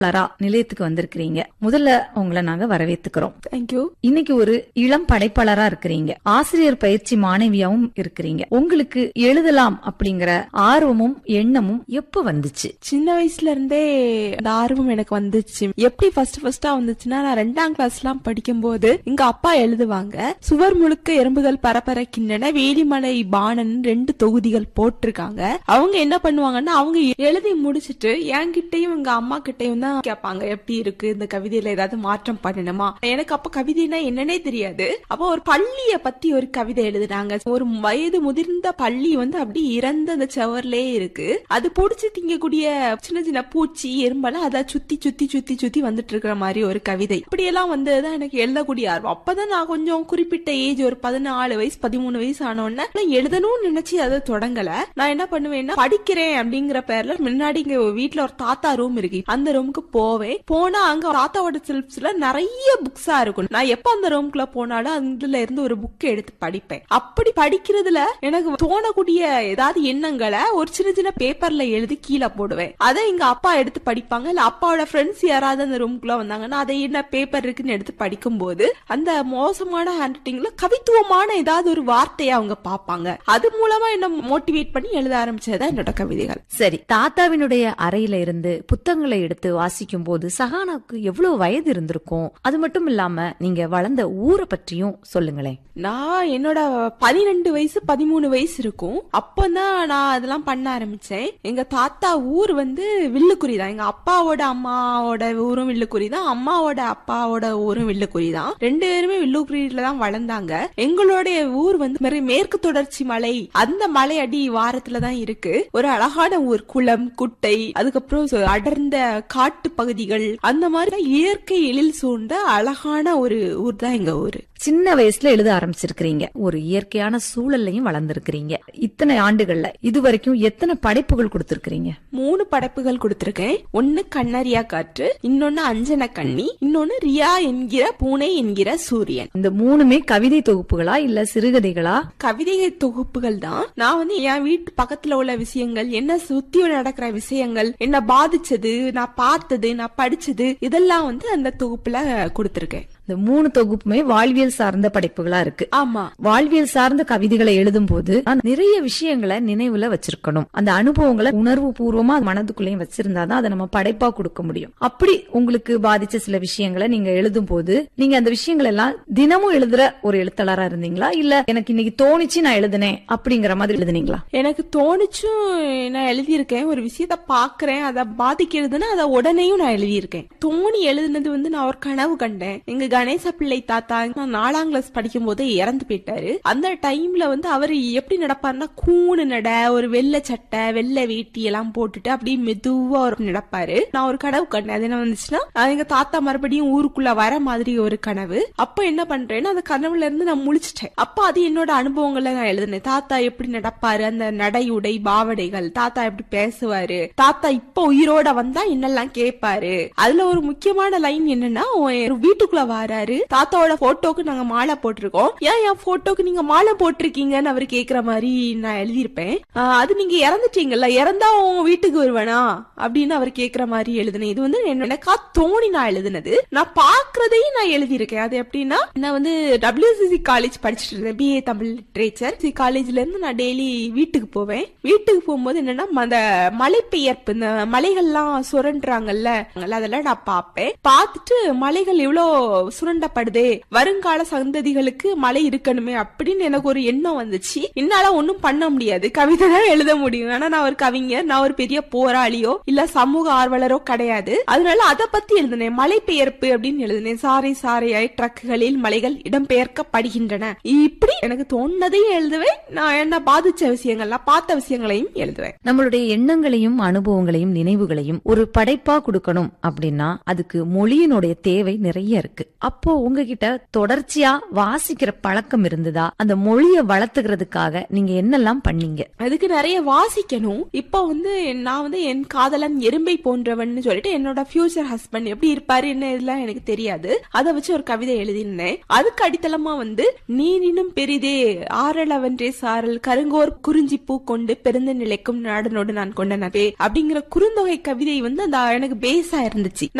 லரா நிலையத்துக்கு வந்திருக்கிறீங்க முதல்ல உங்களை நாங்க வரவேத்துக்கிறோம் தேங்க்யூ இன்னைக்கு ஒரு இளம் படைப்பாளரா இருக்கிறீங்க ஆசிரியர் பயிற்சி மாணவியாவும் இருக்கிறீங்க உங்களுக்கு எழுதலாம் அப்படிங்கிற ஆர்வமும் எண்ணமும் எப்ப வந்துச்சு சின்ன வயசுல இருந்தே அந்த ஆர்வம் எனக்கு வந்துச்சு எப்படி ஃபர்ஸ்ட் ஃபர்ஸ்டா வந்துச்சுன்னா நான் ரெண்டாம் கிளாஸ் எல்லாம் படிக்கும்போது எங்க அப்பா எழுதுவாங்க சுவர் முழுக்க எறும்புகள் பரபரக்கின்றன வேலிமலை பாணன் ரெண்டு தொகுதிகள் போட்டிருக்காங்க அவங்க என்ன பண்ணுவாங்கன்னா அவங்க எழுதி முடிச்சிட்டு என்கிட்டயும் எங்க அம்மா கிட்டயும் தான் கேட்பாங்க எப்படி இருக்கு இந்த கவிதையில ஏதாவது மாற்றம் பண்ணணுமா எனக்கு அப்ப கவிதைனா என்னன்னே தெரியாது அப்ப ஒரு பள்ளிய பத்தி ஒரு கவிதை எழுதுனாங்க ஒரு வயது முதிர்ந்த பள்ளி வந்து அப்படி இறந்த அந்த செவர்லயே இருக்கு அது புடிச்சு திங்கக்கூடிய சின்ன சின்ன பூச்சி எறும்பெல்லாம் அதை சுத்தி சுத்தி சுத்தி சுத்தி வந்துட்டு இருக்கிற மாதிரி ஒரு கவிதை இப்படி எல்லாம் வந்ததுதான் எனக்கு எழுதக்கூடிய ஆர்வம் அப்பதான் நான் கொஞ்சம் குறிப்பிட்ட ஏஜ் ஒரு பதினாலு வயசு பதிமூணு வயசு ஆனோடனே நான் எழுதணும்னு நினைச்சு அதை தொடங்கல நான் என்ன பண்ணுவேன்னா படிக்கிறேன் அப்படிங்கிற பேர்ல முன்னாடி இங்க வீட்டுல ஒரு தாத்தா ரூம் இருக்கு அந்த ரூமுக்கு போவேன் போனா அங்க தாத்தாவோட செல்ஃப்ஸ்ல நிறைய புக்ஸா இருக்கும் நான் எப்ப அந்த ரூம்குள்ள போனாலும் அதுல இருந்து ஒரு புக் எடுத்து படிப்பேன் அப்படி படிக்கிறதுல எனக்கு தோணக்கூடிய ஏதாவது எண்ணங்களை ஒரு சின்ன சின்ன பேப்பர்ல எழுதி கீழே போடுவேன் அதை எங்க அப்பா எடுத்து படிப்பாங்க இல்ல அப்பாவோட ஃப்ரெண்ட்ஸ் யாராவது அந்த ரூம்குள்ள வந்தாங்கன்னா அதை என்ன பேப்பர் இருக்குன்னு எடுத்து படிக்கும்போது அந்த மோசமான ஹேண்ட் ரைட்டிங்ல கவித்துவமான ஏதாவது ஒரு வார்த்தையை அவங்க பார்ப்பாங்க அது மூலமா என்ன மோட்டிவேட் பண்ணி எழுத ஆரம்பிச்சதுதான் என்னோட கவிதைகள் சரி தாத்தாவினுடைய அறையில இருந்து புத்தகங்களை எடுத்து வாசிக்கும் போது சஹானாவுக்கு எவ்வளவு வயது இருந்திருக்கும் அது மட்டும் இல்லாம நீங்க வளர்ந்த ஊரை பற்றியும் சொல்லுங்களேன் நான் என்னோட பனிரெண்டு வயசு பதிமூணு வயசு இருக்கும் அப்பதான் நான் அதெல்லாம் பண்ண ஆரம்பிச்சேன் எங்க தாத்தா ஊர் வந்து வில்லுக்குறி தான் எங்க அப்பாவோட அம்மாவோட ஊரும் வில்லுக்குறி தான் அம்மாவோட அப்பாவோட ஊரும் வில்லுக்குறி தான் ரெண்டு பேருமே வில்லுக்குறியில தான் வளர்ந்தாங்க எங்களுடைய ஊர் வந்து மெரி- மேற்கு தொடர்ச்சி மலை அந்த மலை அடி வாரத்துல தான் இருக்கு ஒரு அழகான ஊர் குளம் குட்டை அதுக்கப்புறம் சொ- அடர்ந்த காட்டு பகுதிகள் அந்த மாதிரி இயற்கை எழில் சூழ்ந்த அழகான ஒரு ஊர் தான் எங்க ஊரு சின்ன வயசுல எழுத ஆரம்பிச்சிருக்கிறீங்க ஒரு இயற்கையான சூழல்லையும் வளர்ந்திருக்கிறீங்க இத்தனை ஆண்டுகள்ல இது வரைக்கும் எத்தனை படைப்புகள் கொடுத்திருக்கிறீங்க மூணு படைப்புகள் கொடுத்திருக்கேன் ஒன்னு கண்ணரியா காற்று இன்னொன்னு அஞ்சன கண்ணி இன்னொன்னு ரியா என்கிற பூனை என்கிற சூரியன் இந்த மூணுமே கவிதை தொகுப்புகளா இல்ல சிறுகதைகளா கவிதை தொகுப்புகள் தான் நான் வந்து என் வீட்டு பக்கத்துல உள்ள விஷயங்கள் என்ன சுத்தி நடக்கிற விஷயங்கள் என்ன பாதிச்சது நான் பார்த்தது நான் படிச்சது இதெல்லாம் வந்து அந்த தொகுப்புல கொடுத்திருக்கேன் இந்த மூணு தொகுப்புமே வாழ்வியல் சார்ந்த படைப்புகளா இருக்கு ஆமா வாழ்வியல் சார்ந்த கவிதைகளை எழுதும் போது நான் நிறைய விஷயங்களை நினைவுல வச்சிருக்கணும் அந்த அனுபவங்களை உணர்வு பூர்வமா மனதுக்குள்ளேயும் வச்சிருந்தாதான் அதை நம்ம படைப்பா கொடுக்க முடியும் அப்படி உங்களுக்கு பாதிச்ச சில விஷயங்களை நீங்க எழுதும் போது நீங்க அந்த விஷயங்கள் எல்லாம் தினமும் எழுதுற ஒரு எழுத்தாளரா இருந்தீங்களா இல்ல எனக்கு இன்னைக்கு தோணிச்சு நான் எழுதுனேன் அப்படிங்கிற மாதிரி எழுதுனீங்களா எனக்கு தோணுச்சும் நான் எழுதியிருக்கேன் ஒரு விஷயத்த பாக்குறேன் அதை பாதிக்கிறதுன்னா அதை உடனேயும் நான் எழுதியிருக்கேன் தோணி எழுதுனது வந்து நான் ஒரு கனவு கண்டேன் எங்க கணேச பிள்ளை தாத்தா நான் நாலாம் கிளாஸ் படிக்கும் போதே இறந்து போயிட்டாரு அந்த டைம்ல வந்து அவர் எப்படி நடப்பாருன்னா கூணு நட ஒரு வெள்ளை சட்டை வெள்ளை வேட்டி எல்லாம் போட்டுட்டு அப்படியே மெதுவா ஒரு நடப்பாரு நான் ஒரு கனவு கண்டேன் அது என்ன வந்துச்சுன்னா அஹ் எங்க தாத்தா மறுபடியும் ஊருக்குள்ள வர மாதிரி ஒரு கனவு அப்ப என்ன பண்றேன்னா அந்த கனவுல இருந்து நான் முழிச்சிட்டேன் அப்ப அது என்னோட அனுபவங்களை நான் எழுதினேன் தாத்தா எப்படி நடப்பாரு அந்த நடை உடை பாவடைகள் தாத்தா எப்படி பேசுவாரு தாத்தா இப்ப உயிரோட வந்தா என்னெல்லாம் கேட்பாரு அதுல ஒரு முக்கியமான லைன் என்னன்னா ஒரு வீட்டுக்குள்ள வராரு தாத்தாவோட போட்டோக்கு நாங்க மாலை போட்டிருக்கோம் ஏன் என் போட்டோக்கு நீங்க மாலை போட்டிருக்கீங்கன்னு அவர் கேக்குற மாதிரி நான் எழுதியிருப்பேன் ஆஹ் அது நீங்க இறந்துட்டீங்கல்ல இறந்தா உங்க வீட்டுக்கு வருவேனா அப்படின்னு அவர் கேக்குற மாதிரி எழுதினேன் இது வந்து என்ன- எனக்கா தோணி நான் எழுதினது நான் பாக்குறதையும் நான் எழுதியிருக்கேன் அது எப்படின்னா நான் வந்து டபிள்யூசிசி காலேஜ் படிச்சுட்டு இருந்தேன் பிஏ தமிழ் லிட்ரேச்சர் சி காலேஜ்ல இருந்து நான் டெய்லி வீட்டுக்கு போவேன் வீட்டுக்கு போகும்போது என்னன்னா அந்த மலை பெயர்ப்பு இந்த மலைகள்லாம் சுரண்டுறாங்கல்ல அதெல்லாம் நான் பார்ப்பேன் பார்த்துட்டு மலைகள் இவ்வளோ சுரண்டப்படுதே வருங்கால சந்ததிகளுக்கு மலை இருக்கணுமே அப்படின்னு எனக்கு ஒரு எண்ணம் வந்துச்சு என்னால ஒண்ணும் பண்ண முடியாது கவிதை தான் எழுத முடியும் ஆனா நான் ஒரு கவிஞர் நான் ஒரு பெரிய போராளியோ இல்ல சமூக ஆர்வலரோ கிடையாது அதனால அதை பத்தி எழுதினேன் மலை பெயர்ப்பு அப்படின்னு எழுதினேன் சாறை சாறையாய் ட்ரக்குகளில் மலைகள் இடம்பெயர்க்கப்படுகின்றன இப்படி எனக்கு தோணுனதையும் எழுதுவேன் நான் என்ன பாதிச்ச விஷயங்கள்லாம் பார்த்த விஷயங்களையும் எழுதுவேன் நம்மளுடைய எண்ணங்களையும் அனுபவங்களையும் நினைவுகளையும் ஒரு படைப்பா கொடுக்கணும் அப்படின்னா அதுக்கு மொழியினுடைய தேவை நிறைய இருக்கு அப்போ உங்ககிட்ட தொடர்ச்சியா வாசிக்கிற பழக்கம் இருந்ததா அந்த மொழிய வளர்த்துக்கிறதுக்காக நீங்க என்னெல்லாம் பண்ணீங்க அதுக்கு நிறைய வாசிக்கணும் இப்ப வந்து நான் வந்து என் காதலன் எறும்பை போன்றவன் சொல்லிட்டு என்னோட ஃபியூச்சர் ஹஸ்பண்ட் எப்படி இருப்பாரு என்ன இதெல்லாம் எனக்கு தெரியாது அதை வச்சு ஒரு கவிதை எழுதினேன் அதுக்கு அடித்தளமா வந்து நீனினும் பெரிதே ஆரளவன்றே சாரல் கருங்கோர் குறிஞ்சி பூ கொண்டு பெருந்த நிலைக்கும் நாடனோடு நான் கொண்ட நபே அப்படிங்கிற குறுந்தொகை கவிதை வந்து அந்த எனக்கு பேஸா இருந்துச்சு